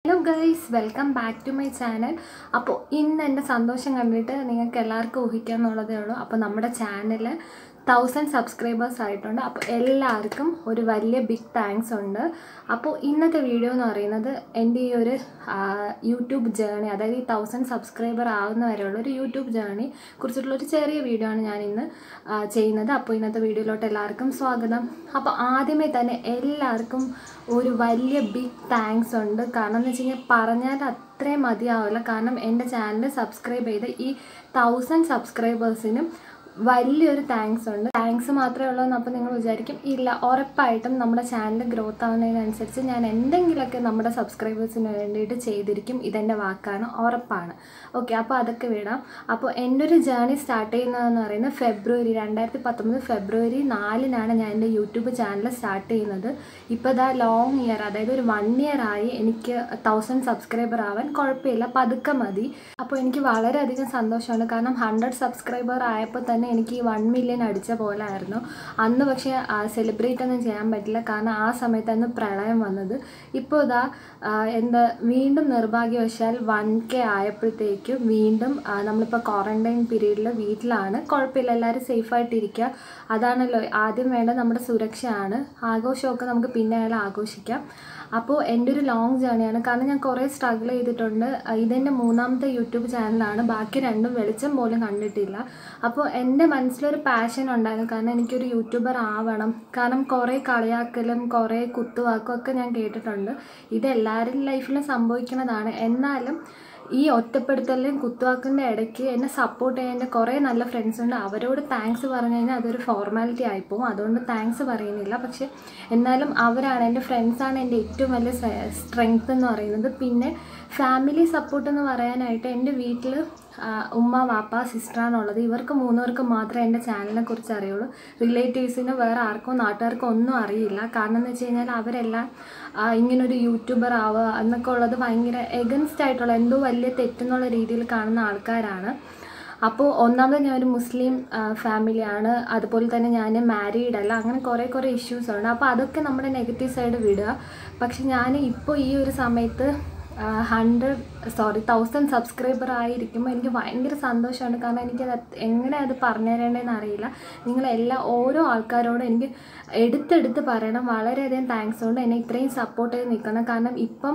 Hello guys welcome back to my channel അപ്പോൾ ഇന്ന് എൻ്റെ സന്തോഷം കണ്ടിട്ട് നിങ്ങൾക്ക് എല്ലാവർക്കും ഊഹിക്കാമെന്നുള്ളതേ ഉള്ളൂ അപ്പോൾ നമ്മുടെ ചാനൽ തൗസൻഡ് സബ്സ്ക്രൈബേഴ്സ് ആയിട്ടുണ്ട് അപ്പോൾ എല്ലാവർക്കും ഒരു വലിയ ബിഗ് താങ്ക്സ് ഉണ്ട് അപ്പോൾ ഇന്നത്തെ വീഡിയോ എന്ന് പറയുന്നത് എൻ്റെ ഈ ഒരു ആ, യൂട്യൂബ് ജേണി അതായത് ഈ തൗസൻഡ് സബ്സ്ക്രൈബർ ആവുന്ന വരെയുള്ള ഒരു യൂട്യൂബ് ജേണി കുറിച്ചിട്ടുള്ള ഒരു ചെറിയ വീഡിയോ ആണ് ഞാൻ ഇന്ന് ആ, ചെയ്യുന്നത് അപ്പോൾ ഇന്നത്തെ വീഡിയോയിലോട്ട് എല്ലാവർക്കും സ്വാഗതം അപ്പോൾ ആദ്യമേ തന്നെ എല്ലാവർക്കും ഒരു വലിയ ബിഗ് താങ്ക്സ് ഉണ്ട് കാരണം എന്ന് വെച്ച് കഴിഞ്ഞാൽ പറഞ്ഞാൽ അത്രയും മതിയാവില്ല കാരണം എൻ്റെ ചാനൽ സബ്സ്ക്രൈബ് ചെയ്ത ഈ തൗസൻഡ് സബ്സ്ക്രൈബേഴ്സിനും വലിയൊരു താങ്ക്സ് ഉണ്ട് താങ്ക്സ് മാത്രമേ ഉള്ളൂ എന്ന് അപ്പോൾ നിങ്ങൾ വിചാരിക്കും ഇല്ല ഉറപ്പായിട്ടും നമ്മുടെ ചാനൽ ഗ്രോത്ത് ആവുന്നതിനനുസരിച്ച് ഞാൻ എന്തെങ്കിലുമൊക്കെ നമ്മുടെ സബ്സ്ക്രൈബേഴ്സിന് വേണ്ടിയിട്ട് ചെയ്തിരിക്കും ഇതെൻ്റെ വാക്കാണ് ഉറപ്പാണ് ഓക്കെ അപ്പോൾ അതൊക്കെ വിടാം അപ്പോൾ എൻ്റെ ഒരു ജേണി സ്റ്റാർട്ട് ചെയ്യുന്നതെന്ന് പറയുന്നത് ഫെബ്രുവരി രണ്ടായിരത്തി പത്തൊമ്പത് ഫെബ്രുവരി നാലിനാണ് ഞാൻ എൻ്റെ യൂട്യൂബ് ചാനൽ സ്റ്റാർട്ട് ചെയ്യുന്നത് ഇപ്പോൾ ഇതാ ലോങ് ഇയർ അതായത് ഒരു വൺ ഇയർ ആയി എനിക്ക് തൗസൻഡ് സബ്സ്ക്രൈബർ ആവാൻ കുഴപ്പമില്ല പതുക്കെ മതി അപ്പോൾ എനിക്ക് വളരെയധികം സന്തോഷമാണ് കാരണം ഹൺഡ്രഡ് സബ്സ്ക്രൈബർ ആയപ്പോൾ തന്നെ എനിക്ക് ഈ വൺ മില്യൺ അടിച്ച പോലെ ആയിരുന്നു അന്ന് പക്ഷേ സെലിബ്രേറ്റ് ഒന്നും ചെയ്യാൻ പറ്റില്ല കാരണം ആ സമയത്താണ് പ്രളയം വന്നത് ഇപ്പോൾ ഇതാ ആ, എന്താ വീണ്ടും നിർഭാഗ്യവശാൽ വൺ കെ ആയപ്പോഴത്തേക്കും വീണ്ടും ആ, നമ്മളിപ്പോൾ ക്വാറൻറ്റൈൻ പീരീഡിൽ വീട്ടിലാണ് കുഴപ്പമില്ല എല്ലാവരും സേഫായിട്ടിരിക്കുക അതാണല്ലോ ആദ്യം വേണ്ട നമ്മുടെ സുരക്ഷയാണ് ആഘോഷമൊക്കെ നമുക്ക് പിന്നെ ആയാലും ആഘോഷിക്കാം അപ്പോൾ എൻ്റെ ഒരു ലോങ് ജേണിയാണ് കാരണം ഞാൻ കുറേ സ്ട്രഗിൾ ചെയ്തിട്ടുണ്ട് ആ, ഇതെൻ്റെ മൂന്നാമത്തെ യൂട്യൂബ് ചാനലാണ് ബാക്കി രണ്ടും വെളിച്ചം പോലും കണ്ടിട്ടില്ല അപ്പോൾ എൻ്റെ മനസ്സിലൊരു പാഷൻ ഉണ്ടായിരുന്നു കാരണം എനിക്കൊരു യൂട്യൂബർ ആവണം കാരണം കുറേ കളിയാക്കലും കുറേ കുത്തുവാക്കും ഒക്കെ ഞാൻ കേട്ടിട്ടുണ്ട് ഇത് എല്ലാവരുടെ ലൈഫിലും സംഭവിക്കുന്നതാണ് എന്നാലും ഈ ഒറ്റപ്പെടുത്തലിലും കുത്തുവാക്കിൻ്റെ ഇടയ്ക്ക് എന്നെ സപ്പോർട്ട് ചെയ്യാൻ എൻ്റെ കുറേ നല്ല ഫ്രണ്ട്സ് ഉണ്ട് അവരോട് താങ്ക്സ് പറഞ്ഞു കഴിഞ്ഞാൽ അതൊരു ഫോർമാലിറ്റി ആയിപ്പോവും അതുകൊണ്ട് താങ്ക്സ് പറയുന്നില്ല പക്ഷെ എന്നാലും അവരാണ് എൻ്റെ ഫ്രണ്ട്സാണ് എൻ്റെ ഏറ്റവും വലിയ സ്ട്രെങ്ത് എന്ന് പറയുന്നത് പിന്നെ ഫാമിലി സപ്പോർട്ട് എന്ന് പറയാനായിട്ട് എൻ്റെ വീട്ടിൽ ഉമ്മ വാപ്പ സിസ്റ്ററാണുള്ളത് ഇവർക്ക് മൂന്നുപേർക്ക് മാത്രമേ എൻ്റെ ചാനലിനെ കുറിച്ച് അറിയുള്ളൂ റിലേറ്റീവ്സിന് വേറെ ആർക്കോ നാട്ടുകാർക്കോ ഒന്നും അറിയില്ല കാരണം എന്ന് വെച്ച് കഴിഞ്ഞാൽ അവരെല്ലാം ആ, ഇങ്ങനൊരു യൂട്യൂബർ ആവുക എന്നൊക്കെ ഉള്ളത് ഭയങ്കര എഗൻസ്റ്റ് ആയിട്ടുള്ള എന്തോ വലിയ തെറ്റെന്നുള്ള രീതിയിൽ കാണുന്ന ആൾക്കാരാണ് അപ്പോൾ ഒന്നാമത് ഞാൻ ഒരു മുസ്ലിം ആ, ഫാമിലിയാണ് അതുപോലെ തന്നെ ഞാൻ മാരീഡ് അല്ല അങ്ങനെ കുറേ കുറേ ഇഷ്യൂസ് ഉണ്ട് അപ്പോൾ അതൊക്കെ നമ്മുടെ നെഗറ്റീവ് സൈഡ് വിടുക പക്ഷെ ഞാൻ ഇപ്പോൾ ഈ ഒരു സമയത്ത് ഹൺഡ്രഡ് സോറി തൗസൻഡ് സബ്സ്ക്രൈബർ ആയിരിക്കുമ്പോൾ എനിക്ക് ഭയങ്കര സന്തോഷമാണ് കാരണം എനിക്കത് അത് എങ്ങനെ അത് പറഞ്ഞു തരേണ്ടതെന്ന് അറിയില്ല നിങ്ങളെല്ലാ ഓരോ ആൾക്കാരോടും എനിക്ക് എടുത്തെടുത്ത് പറയണം വളരെയധികം താങ്ക്സ് ഉണ്ട് എന്നെ ഇത്രയും സപ്പോർട്ട് ചെയ്ത് നിൽക്കണം കാരണം ഇപ്പം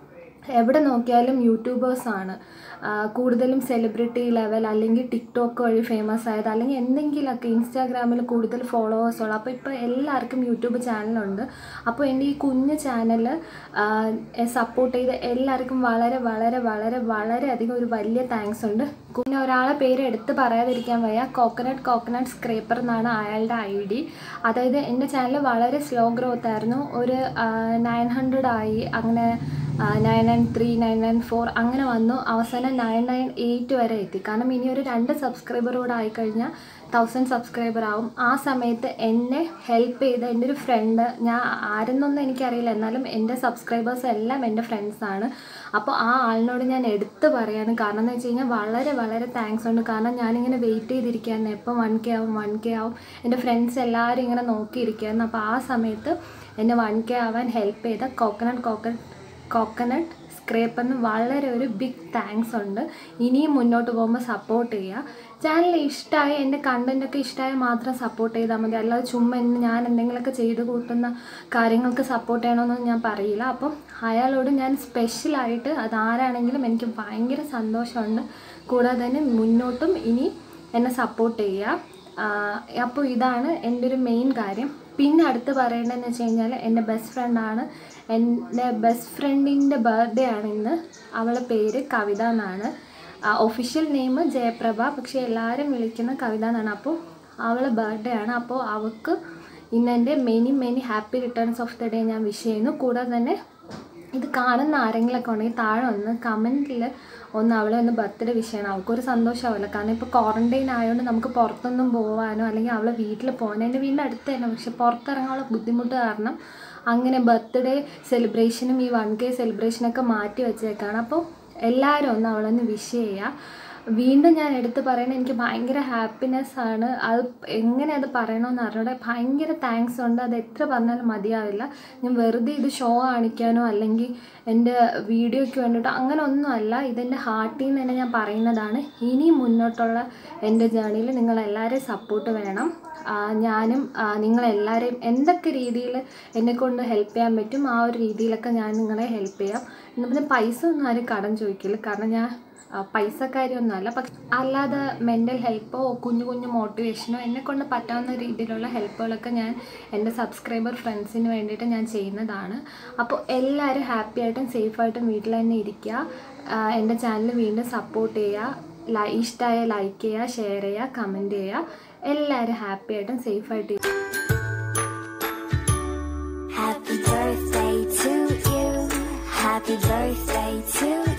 എവിടെ നോക്കിയാലും യൂട്യൂബേഴ്സാണ് കൂടുതലും സെലിബ്രിറ്റി ലെവൽ അല്ലെങ്കിൽ ടിക്ടോക്ക് വഴി ഫേമസ് ആയത് അല്ലെങ്കിൽ എന്തെങ്കിലുമൊക്കെ ഇൻസ്റ്റാഗ്രാമിൽ കൂടുതൽ ഫോളോവേഴ്സ് ഉള്ള അപ്പോൾ ഇപ്പോൾ എല്ലാവർക്കും യൂട്യൂബ് ചാനലുണ്ട് അപ്പോൾ എൻ്റെ ഈ കുഞ്ഞു ചാനൽ സപ്പോർട്ട് ചെയ്ത എല്ലാവർക്കും വളരെ വളരെ വളരെ വളരെയധികം ഒരു വലിയ താങ്ക്സ് ഉണ്ട് പിന്നെ ഒരാളെ പേര് എടുത്ത് പറയാതിരിക്കാൻ വയ്യ കോക്കനട്ട് കോക്കനട്ട് സ്ക്രേപ്പർ എന്നാണ് അയാളുടെ ഐ ഡി അതായത് എൻ്റെ ചാനൽ വളരെ സ്ലോ ഗ്രോത്ത് ആയിരുന്നു ഒരു നയൻ ഹൺഡ്രഡ് ആയി അങ്ങനെ nine nine three nine nine four അങ്ങനെ വന്നു അവസാനം നയൻ നയൻ എയ്റ്റ് വരെ എത്തി കാരണം ഇനി ഒരു രണ്ട് സബ്സ്ക്രൈബർ കൂടെ ആയിക്കഴിഞ്ഞാൽ തൗസൻഡ് സബ്സ്ക്രൈബർ ആവും ആ സമയത്ത് എന്നെ ഹെൽപ്പ് ചെയ്ത എൻ്റെ ഒരു ഫ്രണ്ട് ഞാൻ ആരെന്നൊന്നും എനിക്കറിയില്ല എന്നാലും എൻ്റെ സബ്സ്ക്രൈബേഴ്സ് എല്ലാം എൻ്റെ ഫ്രണ്ട്സാണ് അപ്പോൾ ആ ആളിനോട് ഞാൻ എടുത്ത് പറയാണ് കാരണം എന്ന് വെച്ച് കഴിഞ്ഞാൽ വളരെ വളരെ താങ്ക്സ് ഉണ്ട് കാരണം ഞാനിങ്ങനെ വെയിറ്റ് ചെയ്തിരിക്കുകയായിരുന്നു എപ്പോൾ വൺ കെ ആവും വൺ കെ ആവും എൻ്റെ ഫ്രണ്ട്സ് എല്ലാവരും ഇങ്ങനെ നോക്കിയിരിക്കുകയായിരുന്നു അപ്പോൾ ആ സമയത്ത് എന്നെ വൺ കെ ആവാൻ ഹെൽപ്പ് ചെയ്ത കോക്കനട്ട് കോക്കനട്ട് കോക്കനട്ട് സ്ക്രേപ്പെന്ന് വളരെ ഒരു ബിഗ് താങ്ക്സ് ഉണ്ട് ഇനിയും മുന്നോട്ട് പോകുമ്പോൾ സപ്പോർട്ട് ചെയ്യുക ചാനൽ ഇഷ്ടമായി എൻ്റെ കണ്ടൻറ്റൊക്കെ ഇഷ്ടമായി മാത്രം സപ്പോർട്ട് ചെയ്താൽ മതി അല്ലാതെ ചുമ്മാ എന്നെ ഞാൻ എന്തെങ്കിലുമൊക്കെ ചെയ്ത് കൂട്ടുന്ന കാര്യങ്ങൾക്ക് സപ്പോർട്ട് ചെയ്യണമെന്നൊന്നും ഞാൻ പറയില്ല അപ്പം അയാളോട് ഞാൻ സ്പെഷ്യലായിട്ട് അതാരാണെങ്കിലും എനിക്ക് ഭയങ്കര സന്തോഷമുണ്ട് കൂടാതെ തന്നെ മുന്നോട്ടും ഇനി എന്നെ സപ്പോർട്ട് ചെയ്യുക അപ്പോൾ ഇതാണ് എൻ്റെ ഒരു മെയിൻ കാര്യം പിന്നെ അടുത്ത് പറയേണ്ടതെന്ന് വെച്ച് കഴിഞ്ഞാൽ എൻ്റെ ബെസ്റ്റ് ഫ്രണ്ടാണ് എൻ്റെ ബെസ്റ്റ് ഫ്രണ്ടിൻ്റെ ബർത്ത്ഡേ ആണ് ഇന്ന് അവളുടെ പേര് കവിത എന്നാണ് ഒഫീഷ്യൽ നെയിം ജയപ്രഭ പക്ഷേ എല്ലാവരും വിളിക്കുന്ന കവിത എന്നാണ് അപ്പോൾ അവളെ ബർത്ത്ഡേ ആണ് അപ്പോൾ അവൾക്ക് ഇന്ന് എൻ്റെ many many happy returns of the day ഞാൻ വിഷ് ചെയ്യുന്നു കൂടാതെ തന്നെ ഇത് കാണുന്ന ആരെങ്കിലുമൊക്കെ ഉണ്ടെങ്കിൽ താഴെ ഒന്ന് കമൻറ്റിൽ ഒന്ന് അവളെ ഒന്ന് ബർത്ത്ഡേ വിഷ് ചെയ്യണം അവൾക്കൊരു സന്തോഷമാവില്ല കാരണം ഇപ്പോൾ ക്വാറൻറ്റൈൻ ആയതുകൊണ്ട് നമുക്ക് പുറത്തൊന്നും പോകാനോ അല്ലെങ്കിൽ അവളെ വീട്ടിൽ പോകാനോ എൻ്റെ വീടിൻ്റെ അടുത്ത് തന്നെ പക്ഷെ പുറത്തിറങ്ങാനുള്ള ബുദ്ധിമുട്ട് കാരണം അങ്ങനെ ബർത്ത്ഡേ സെലിബ്രേഷനും ഈ വൺ കെ സെലിബ്രേഷനൊക്കെ മാറ്റി വെച്ചേക്കാണ് അപ്പോൾ എല്ലാവരും ഒന്ന് അവളൊന്ന് വിഷ് ചെയ്യുക വീണ്ടും ഞാൻ എടുത്ത് പറയുന്നത് എനിക്ക് ഭയങ്കര ഹാപ്പിനെസ് ആണ് അത് എങ്ങനെ അത് പറയണമെന്ന് അറിഞ്ഞൂടെ ഭയങ്കര താങ്ക്സ് ഉണ്ട് അത് എത്ര പറഞ്ഞാലും മതിയാവില്ല ഞാൻ വെറുതെ ഇത് ഷോ കാണിക്കാനോ അല്ലെങ്കിൽ എൻ്റെ വീഡിയോയ്ക്ക് വേണ്ടിയിട്ട് അങ്ങനെ ഒന്നുമല്ല ഇതെൻ്റെ ഹാർട്ടിൽ നിന്ന് തന്നെ ഞാൻ പറയുന്നതാണ് ഇനി മുന്നോട്ടുള്ള എൻ്റെ ജേണിയിൽ നിങ്ങളെല്ലാവരെയും സപ്പോർട്ട് വേണം ആ, ഞാനും ആ, നിങ്ങളെല്ലാവരെയും എന്തൊക്കെ രീതിയിൽ എന്നെക്കൊണ്ട് ഹെൽപ്പ് ചെയ്യാൻ പറ്റും ആ ഒരു രീതിയിലൊക്കെ ഞാൻ നിങ്ങളെ ഹെൽപ്പ് ചെയ്യാം എന്ന് പറഞ്ഞാൽ പൈസ ഒന്നും ആരും കടം ചോദിക്കില്ല കാരണം ഞാൻ ആ, പൈസക്കാരിയൊന്നുമല്ല പക്ഷെ അല്ലാതെ മെൻ്റൽ ഹെൽപ്പോ കുഞ്ഞു കുഞ്ഞു മോട്ടിവേഷനോ എന്നെക്കൊണ്ട് പറ്റാവുന്ന രീതിയിലുള്ള ഹെൽപ്പുകളൊക്കെ ഞാൻ എൻ്റെ സബ്സ്ക്രൈബർ ഫ്രണ്ട്സിന് വേണ്ടിയിട്ട് ഞാൻ ചെയ്യുന്നതാണ് അപ്പോൾ എല്ലാവരും ഹാപ്പി ആയിട്ടും സേഫായിട്ടും വീട്ടിൽ തന്നെ ഇരിക്കുക ആ, എൻ്റെ ചാനൽ വീണ്ടും സപ്പോർട്ട് ചെയ്യുക ലൈ ഇഷ്ടമായ ലൈക്ക് ചെയ്യുക ഷെയർ ചെയ്യുക കമൻറ്റ് ചെയ്യുക എല്ലാവരും ഹാപ്പി ആയിട്ടും സേഫായിട്ട് Happy birthday to you. Happy birthday to